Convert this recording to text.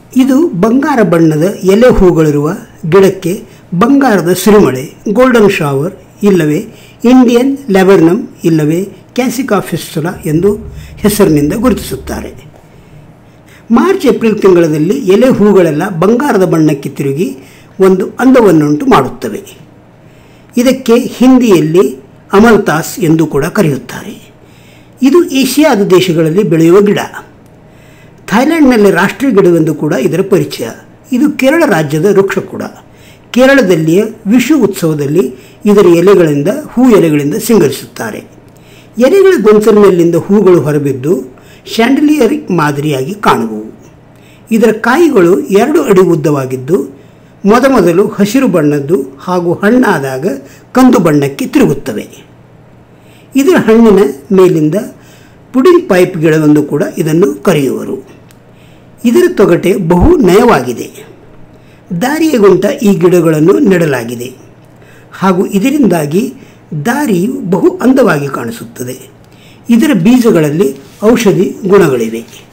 ಇದು ಬಂಗಾರ ಬಣ್ಣದ ಎಲೆ ಹೂಗಳಿರುವ ಗಿಡಕ್ಕೆ ಬಂಗಾರದ ಸಿರಿಮಳೆ ಗೋಲ್ಡನ್ ಶಾವರ್ ಇಲ್ಲವೇ ಇಂಡಿಯನ್ ಲೆಬರ್ನಮ್ ಇಲ್ಲವೇ ಕ್ಯಾಸಿಕಾ ಫಿಸ್ಟುಲಾ ಎಂದು ಹೆಸರಿನಿಂದ ಗುರುತಿಸುತ್ತಾರೆ ಮಾರ್ಚ್ ಏಪ್ರಿಲ್ ತಿಂಗಳಲ್ಲಿ ಎಲೆ ಹೂಗಳೆಲ್ಲ ಬಂಗಾರದ ಬಣ್ಣಕ್ಕೆ ತಿರುಗಿ ಒಂದು ಅಂದವನ್ನುಂಟು ಮಾಡುತ್ತವೆ ಇದಕ್ಕೆ ಹಿಂದಿಯಲ್ಲಿ ಅಮಲ್ತಾಸ್ ಎಂದು ಕೂಡ ಕರೆಯುತ್ತಾರೆ ಇದು ಏಷ್ಯಾದ ದೇಶಗಳಲ್ಲಿ ಬೆಳೆಯುವ ಗಿಡ ಥೈಲ್ಯಾಂಡ್ನಲ್ಲಿ ರಾಷ್ಟ್ರೀಯ ಗಿಡವೆಂದು ಕೂಡ ಇದರ ಪರಿಚಯ ಇದು ಕೇರಳ ರಾಜ್ಯದ ವೃಕ್ಷ ಕೂಡ ಕೇರಳದಲ್ಲಿಯ ವಿಷು ಉತ್ಸವದಲ್ಲಿ ಇದರ ಎಲೆಗಳಿಂದ ಹೂ ಎಲೆಗಳಿಂದ ಸಿಂಗರಿಸುತ್ತಾರೆ ಎಲೆಗಳ ಗೊಂಚಲಿನಲ್ಲಿಂದ ಹೂಗಳು ಹೊರಬಿದ್ದು ಶ್ಯಾಂಡಲಿಯರ್ ಮಾದರಿಯಾಗಿ ಕಾಣುವವು ಇದರ ಕಾಯಿಗಳು ಎರಡು ಅಡಿ ಉದ್ದವಾಗಿದ್ದು ಮೊದಮೊದಲು ಹಸಿರು ಬಣ್ಣದ್ದು ಹಾಗೂ ಹಣ್ಣಾದಾಗ ಕಂದು ಬಣ್ಣಕ್ಕೆ ತಿರುಗುತ್ತವೆ ಇದರ ಹಣ್ಣಿನ ಮೇಲಿಂದ ಪುಡಿಂಗ್ ಪೈಪ್ ಗಿಡವೆಂದು ಕೂಡ ಇದನ್ನು ಕರೆಯುವರು ಇದರ ತೊಗಟೆ ಬಹು ನಯವಾಗಿದೆ ದಾರಿಯ ಗುಂಟ ಈ ಗಿಡಗಳನ್ನು ನೆಡಲಾಗಿದೆ ಹಾಗೂ ಇದರಿಂದಾಗಿ ದಾರಿಯು ಬಹು ಅಂದವಾಗಿ ಕಾಣಿಸುತ್ತದೆ ಇದರ ಬೀಜಗಳಲ್ಲಿ ಔಷಧಿ ಗುಣಗಳಿವೆ